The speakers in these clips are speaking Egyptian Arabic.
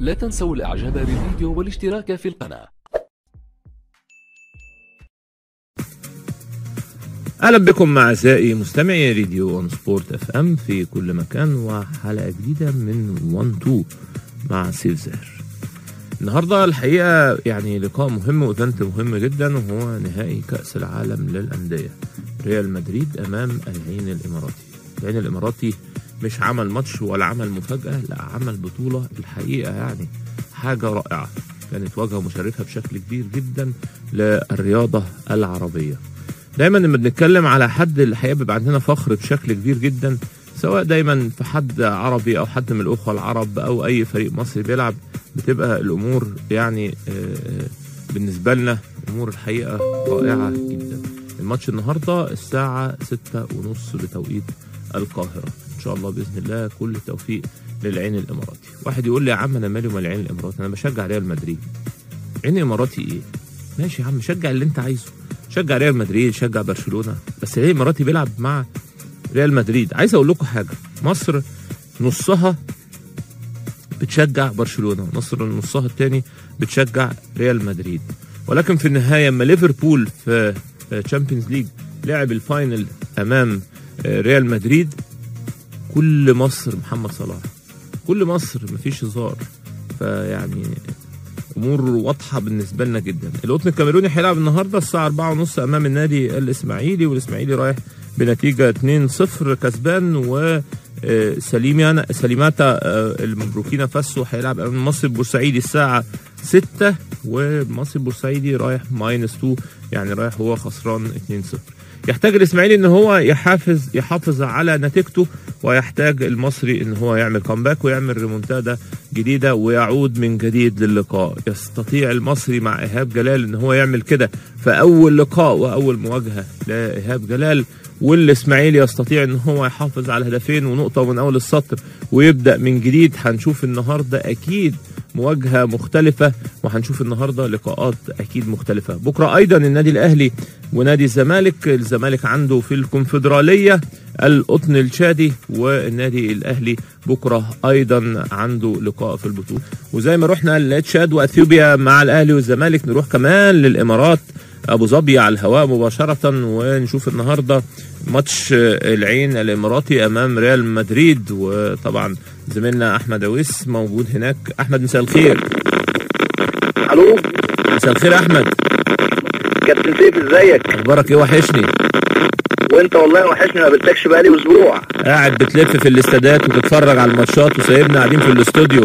لا تنسوا الاعجاب بالفيديو والاشتراك في القناة اهلا بكم مع اعزائي مستمعي راديو اون سبورت اف ام في كل مكان وحلقه جديده من 1 2 مع سيف زهر النهارده الحقيقه يعني لقاء مهم وايفنت مهم جدا وهو نهائي كاس العالم للانديه ريال مدريد امام العين الاماراتي العين الاماراتي مش عمل ماتش ولا عمل مفاجاه لا عمل بطوله الحقيقه يعني حاجه رائعه كانت واجهه مشرفه بشكل كبير جدا للرياضه العربيه دايما لما بنتكلم على حد الحقيقه بيبقى عندنا فخر بشكل كبير جدا سواء دايما في حد عربي او حد من الاخوه العرب او اي فريق مصري بيلعب بتبقى الامور يعني آه، بالنسبه لنا امور الحقيقه رائعه جدا الماتش النهارده الساعه ستة ونص بتوقيت القاهره ان شاء الله باذن الله كل التوفيق للعين الاماراتي واحد يقول لي يا عم انا مالي ومال العين الاماراتي انا بشجع ريال مدريد عين الاماراتي ايه ماشي يا عم شجع اللي انت عايزه شجع ريال مدريد شجع برشلونه بس العين الاماراتي بيلعب مع ريال مدريد عايز اقول لكم حاجه مصر نصها بتشجع برشلونه مصر نصها الثاني بتشجع ريال مدريد ولكن في النهايه اما ليفربول في تشامبيونز ليج لعب الفاينل امام آه، ريال مدريد كل مصر محمد صلاح كل مصر مفيش هزار فيعني امور واضحه بالنسبه لنا جدا القطن الكاميروني هيلعب النهارده الساعه 4:30 امام النادي الاسماعيلي والاسماعيلي رايح بنتيجه 2-0 كسبان و آه، سليميانا سليماتا آه، المبروكينا فاسو هيلعب امام المصري البورسعيدي الساعه 6 والمصري البورسعيدي رايح ماينس 2 يعني رايح هو خسران 2-0 يحتاج الاسماعيلي ان هو يحافظ يحافظ على نتيجته ويحتاج المصري ان هو يعمل كومباك ويعمل ريمونتادا جديده ويعود من جديد للقاء يستطيع المصري مع ايهاب جلال ان هو يعمل كده في اول لقاء واول مواجهه لايهاب جلال والاسماعيلي يستطيع ان هو يحافظ على هدفين ونقطه من اول السطر ويبدا من جديد هنشوف النهارده اكيد مواجهه مختلفه وهنشوف النهارده لقاءات اكيد مختلفه بكره ايضا النادي الاهلي ونادي الزمالك الزمالك عنده في الكونفدراليه القطن الشادي والنادي الاهلي بكره ايضا عنده لقاء في البطوله وزي ما رحنا لتشاد واثيوبيا مع الاهلي والزمالك نروح كمان للامارات ابو ظبي على الهواء مباشره ونشوف النهارده ماتش العين الاماراتي امام ريال مدريد وطبعا زميلنا احمد اويس موجود هناك احمد مساء الخير الو مساء الخير يا احمد كابتن سيف ازيك اخبارك ايه وحشني وانت والله وحشني ما قابلتكش بقالي اسبوع قاعد بتلف في الاستادات وتتفرج على الماتشات وسايبنا قاعدين في الاستوديو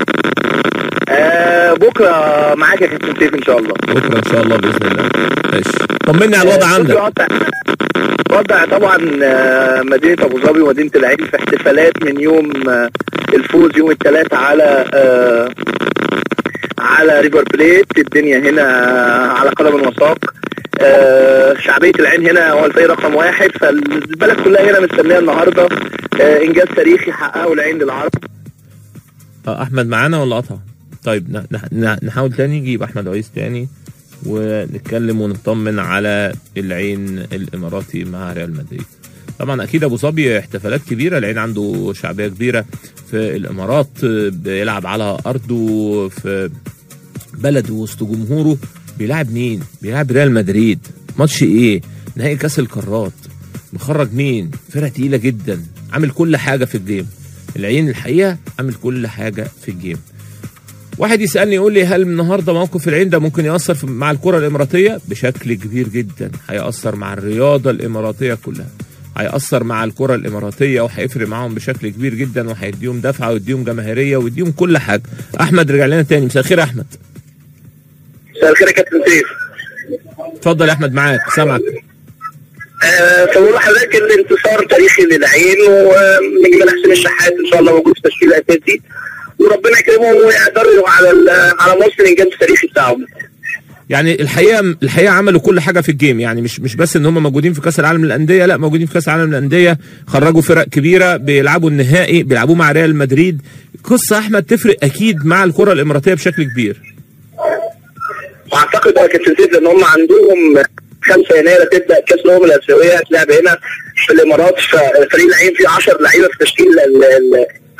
آه بكره معاك يا كابتن سيف ان شاء الله بكره ان شاء الله باذن الله ماشي طمني على الوضع آه، عندك وضع وضع طبعا آه، مدينه ابو ظبي ومدينه العين في احتفالات من يوم آه، الفوز يوم الثلاثاء على آه، على ريفر بليت الدنيا هنا على قدم وساق آه، شعبيه العين هنا هو الفريق رقم واحد فالبلد كلها هنا مستنيه النهارده آه، انجاز تاريخي حققه العين للعرب اه احمد معانا ولا قطع طيب ن- ن- ن- نحاول تاني نجيب احمد عويس تاني ونتكلم ونطمن على العين الاماراتي مع ريال مدريد طبعا اكيد ابو ظبي احتفالات كبيره العين عنده شعبيه كبيره في الامارات بيلعب على ارضه في بلده وسط جمهوره بيلعب مين بيلعب ريال مدريد ماتش ايه نهائي كاس القارات مخرج مين فرقه تقيله جدا عامل كل حاجه في الجيم العين الحقيقه عامل كل حاجه في الجيم واحد يسالني يقول لي هل النهارده موقف العين ده ممكن ياثر في مع الكره الاماراتيه بشكل كبير جدا هياثر مع الرياضه الاماراتيه كلها هيأثر مع الكرة الإماراتية وهيفرق معاهم بشكل كبير جدا وهيديهم دفعة ويديهم جماهيرية ويديهم كل حاجة. أحمد رجع لنا تاني مساء الخير يا أحمد. مساء الخير يا كابتن سيف اتفضل يا أحمد معاك سامعك. آه، فبقول لحضرتك الانتصار تاريخي للعين ونجم حسين الشحات ان شاء الله موجود في التشكيل الاساسي وربنا يكرمهم ويقدروا على ال- على مصر الانجاز التاريخي بتاعهم يعني الحقيقه الحقيقه عملوا كل حاجه في الجيم يعني مش مش بس ان هم موجودين في كاس العالم للانديه لا موجودين في كاس العالم للانديه خرجوا فرق كبيره بيلعبوا النهائي بيلعبوا مع ريال مدريد قصه احمد تفرق اكيد مع الكره الاماراتيه بشكل كبير واعتقد يا كابتن سيف ان هم عندهم 5 يناير تبدا كاس الامم الاسيويه هتلعب هنا في الامارات ففريق العين فيه 10 لعيبه في تشكيل ال- ال-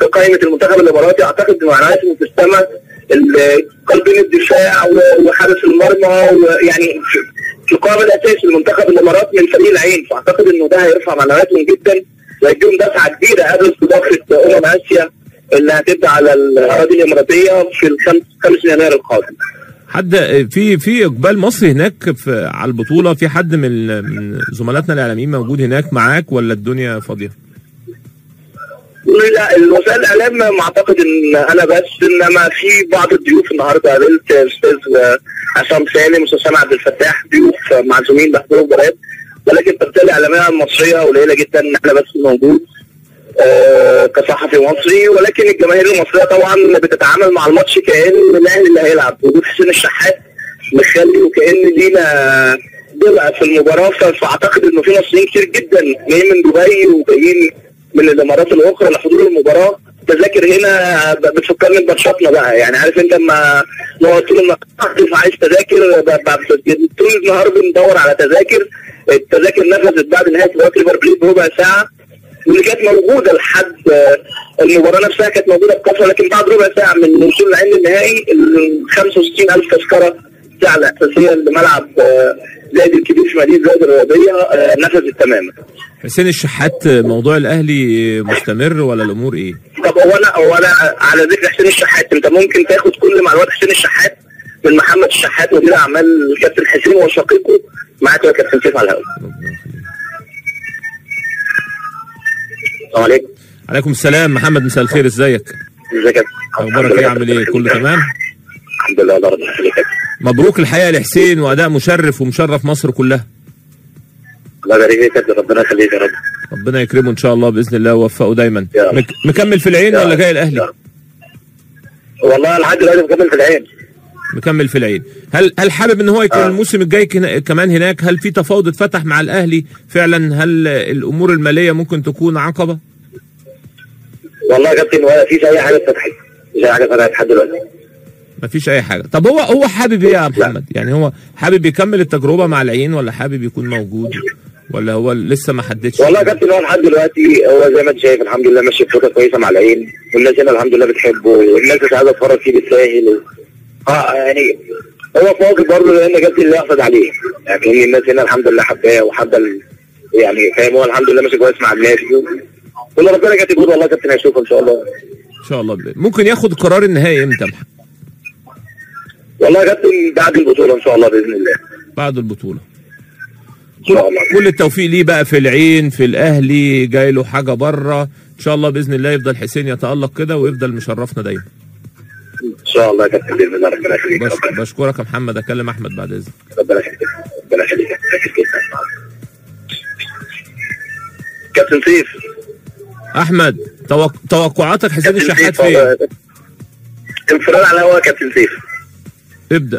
في قائمه المنتخب الاماراتي اعتقد انه على اسمه في السماء ال- قلبين الدفاع و- وحارس المرمى ويعني في القائمه الاساسي لمنتخب الامارات من فريق العين فاعتقد انه ده هيرفع معنوياتهم جدا ويديهم دفعه كبيره قبل استضافه امم اسيا اللي هتبدا على الاراضي الاماراتيه في الخمس 5 يناير القادم. حد في في اقبال مصري هناك في على البطوله في حد من من زملاتنا الاعلاميين موجود هناك معاك ولا الدنيا فاضيه؟ لا الوسائل الاعلام ما اعتقد ان انا بس انما في بعض الضيوف النهارده قابلت استاذ عصام سالم استاذ سامع عبد الفتاح ضيوف معزومين بيحضروا مباريات ولكن التغطيه الاعلاميه المصريه قليله جدا ان احنا بس موجود آه، كصحفي مصري ولكن الجماهير المصريه طبعا بتتعامل مع الماتش كان الاهلي اللي هيلعب وجود حسين الشحات مخلي وكان لينا دلع في المباراه ف- فاعتقد انه في مصريين كتير جدا جايين من دبي وجايين من الامارات الاخرى لحضور المباراه تذاكر هنا ب- بتفكرني بماتشاتنا بقى يعني عارف انت لما نقعد طول النهار عايز تذاكر ب- ب- طول النهار بندور على تذاكر التذاكر نفذت بعد نهايه مباراه ليفر بليد بربع ساعه واللي كانت موجوده لحد آه، المباراه نفسها كانت موجوده بكثره لكن بعد ربع ساعه من وصول العين للنهائي ال 65000 تذكره الساعه الاساسيه لملعب آه، زايد الكبير في مدينه زايد الرياضيه آه، نفذت تماما. حسين الشحات موضوع الاهلي مستمر ولا الامور ايه؟ طب هو انا هو انا على ذكر حسين الشحات انت ممكن تاخد كل معلومات حسين الشحات من محمد الشحات مدير اعمال الكابتن حسين وشقيقه معاك يا كابتن سيف على الهواء. ربنا يخليك. السلام عليكم. عليكم السلام محمد مساء الخير ازيك؟ ازيك يا كابتن؟ اخبارك ايه عامل ايه؟ كله تمام؟ الحمد لله الله ربنا يخليك يا كابتن. مبروك الحقيقه لحسين واداء مشرف ومشرف مصر كلها الله يبارك فيك يا كابتن ربنا يخليك يا رب. ربنا يكرمه ان شاء الله باذن الله ويوفقه دايما يا رب. مك... مكمل في العين يا ولا رب. جاي يا الاهلي؟ رب. والله لحد دلوقتي مكمل في العين. مكمل في العين هل هل حابب ان هو يكون آه. الموسم الجاي كنا- كمان هناك هل في تفاوض اتفتح مع الاهلي فعلا هل الامور الماليه ممكن تكون عقبه والله يا كابتن ولا فيش اي حاجه اتفتحت. مفيش اي حاجه اتفتحت لحد دلوقتي. مفيش اي حاجه طب هو هو حابب ايه يا محمد يعني هو حابب يكمل التجربه مع العين ولا حابب يكون موجود ولا هو لسه ما حددش والله يا كابتن هو لحد دلوقتي هو زي ما انت شايف الحمد لله ماشي بفكره كويسه مع العين والناس هنا الحمد لله بتحبه والناس مش عايزه تتفرج فيه بالساهل و... اه يعني هو في موقف برضه لان كابتن اللي يحصد عليه يعني إن الناس هنا الحمد لله حباه وحابه ال... يعني فاهم هو الحمد لله ماشي كويس مع الناس كل ربنا كاتب والله يا كابتن هيشوفه ان شاء الله ان شاء الله ممكن ياخد القرار النهائي امتى يا محمد؟ والله يا كابتن بعد البطوله ان شاء الله باذن الله بعد البطوله ان شاء الله كل التوفيق ليه بقى في العين في الاهلي جاي له حاجه بره ان شاء الله باذن الله يفضل حسين يتالق كده ويفضل مشرفنا دايما ان شاء الله يا كابتن باذن الله ربنا يخليك بش... ربنا- بشكرك يا محمد اكلم احمد بعد اذنك ربنا يخليك ربنا يخليك كابتن سيف احمد توق... توقعاتك حسين كابتن الشحات سيف فين والله. انفراد على الهواء يا كابتن سيف ابدا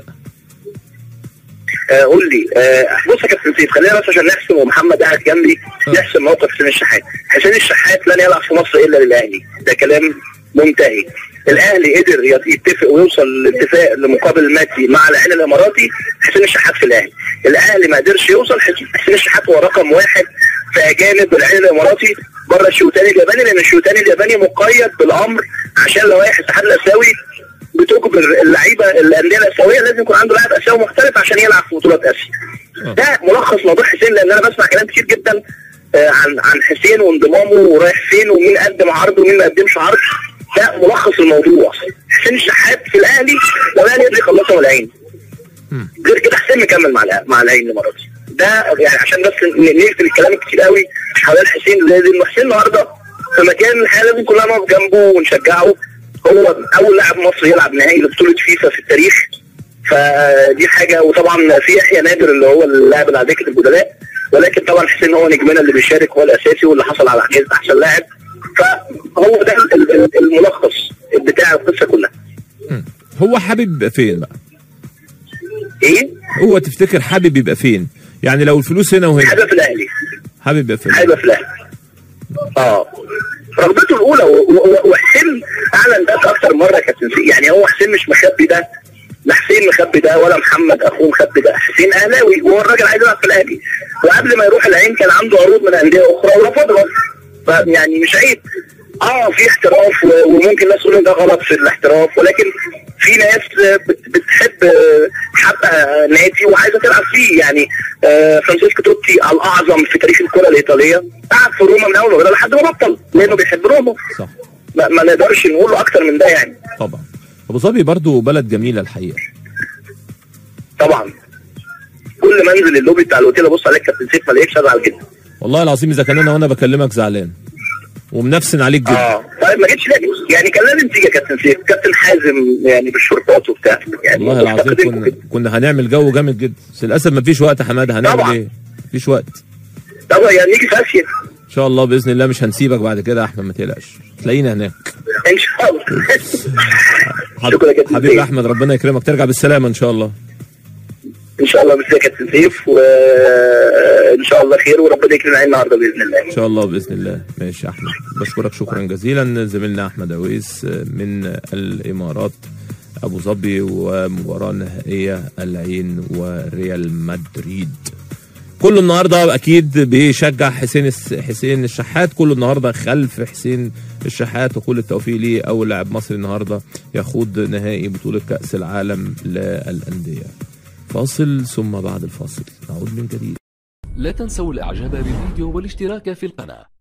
آه قول لي آه بص يا كابتن سيف خلينا بس عشان نحسم ومحمد قاعد جنبي نحسم موقف حسين الشحات حسين الشحات لن يلعب في مصر الا للاهلي ده كلام منتهي الاهلي قدر يت- يتفق ويوصل لاتفاق لمقابل مادي مع العين الاماراتي حسين الشحات في الاهلي الاهلي ما قدرش يوصل حسين حسين الشحات هو رقم واحد في اجانب العين الاماراتي بره الشوتاني الياباني لان الشوتاني الياباني مقيد بالامر عشان لوائح الاتحاد الاسيوي بتجبر اللعيبه الانديه الاسيويه لازم يكون عنده لاعب اسيوي مختلف عشان يلعب في بطولات اسيا. ده ملخص موضوع حسين لان انا بسمع كلام كتير جدا آه، عن عن حسين وانضمامه ورايح فين ومين قدم عرض ومين ما قدمش عرض ده ملخص الموضوع حسين الشحات في الاهلي لو الاهلي يقدر يخلصه من العين مم. غير كده حسين مكمل مع الأ- مع العين الاماراتي ده يعني عشان بس ن- نقفل الكلام الكتير قوي حوالين حسين زي انه حسين النهارده في مكان الحياه لازم كلنا نقف جنبه ونشجعه هو اول لاعب مصري يلعب نهائي لبطوله فيفا في التاريخ فدي حاجه وطبعا في يحيى نادر اللي هو اللاعب اللي على دكه البدلاء ولكن طبعا حسين هو نجمنا اللي بيشارك هو الاساسي واللي حصل على جائزه احسن لاعب فهو ده ال- ال- الملخص بتاع القصه كلها مم. هو حابب يبقى فين بقى ايه؟ هو تفتكر حابب يبقى فين يعني لو الفلوس هنا وهنا حاجه في الاهلي حابب يبقى فين حاجه في الاهلي اه رغبته الاولى و- و- وحسين اعلن ده اكتر مره كابتن سي يعني هو حسين مش مخبي ده لا حسين مخبي ده ولا محمد اخوه مخبي ده حسين اهلاوي وهو الراجل عايز يلعب في الاهلي وقبل ما يروح العين كان عنده عروض من انديه اخرى ورفضها فيعني مش عيب اه في احتراف و- وممكن ناس تقول إن ده غلط في الاحتراف ولكن في ناس بت- بتحب حابه نادي وعايزه تلعب فيه يعني آه، فرانشيسكو توتي الاعظم في تاريخ الكره الايطاليه قعد في روما من اول ما بدأ لحد ما بطل لانه بيحب روما صح ما, ما نقدرش نقول له اكتر من ده يعني طبعا ابو ظبي برضو بلد جميله الحقيقه طبعا كل ما انزل اللوبي بتاع الاوتيل ابص عليك كابتن سيف ما الاقيكش ازعل جدا والله العظيم اذا كان انا وانا بكلمك زعلان ومنفسن عليك جدا اه طيب ما جيتش ليه يعني كان لازم تيجي يا كابتن سيف كابتن حازم يعني بالشرطات وبتاع يعني والله العظيم مفتقدينكم كنا كده. كنا هنعمل جو جامد جدا بس للاسف مفيش وقت يا حماده هنعمل طبعا. ايه مفيش وقت طبعا يعني نيجي في اسيا ان شاء الله باذن الله مش هنسيبك بعد كده يا احمد ما تقلقش تلاقينا هناك ان شاء الله حب- شكرا يا كابتن حبيبي سيف. احمد ربنا يكرمك ترجع بالسلامه ان شاء الله ان شاء الله بس يا كابتن سيف وان شاء الله خير وربنا يكرمنا عليه النهارده باذن الله ان شاء الله باذن الله ماشي يا احمد بشكرك شكرا جزيلا زميلنا احمد اويس من الامارات ابو ظبي ومباراه نهائيه العين وريال مدريد كله النهارده اكيد بيشجع حسين الس- حسين الشحات كله النهارده خلف حسين الشحات وكل التوفيق ليه اول لاعب مصري النهارده يخوض نهائي بطوله كاس العالم للانديه فاصل ثم بعد الفاصل نعود من جديد لا تنسوا الاعجاب بالفيديو والاشتراك في القناة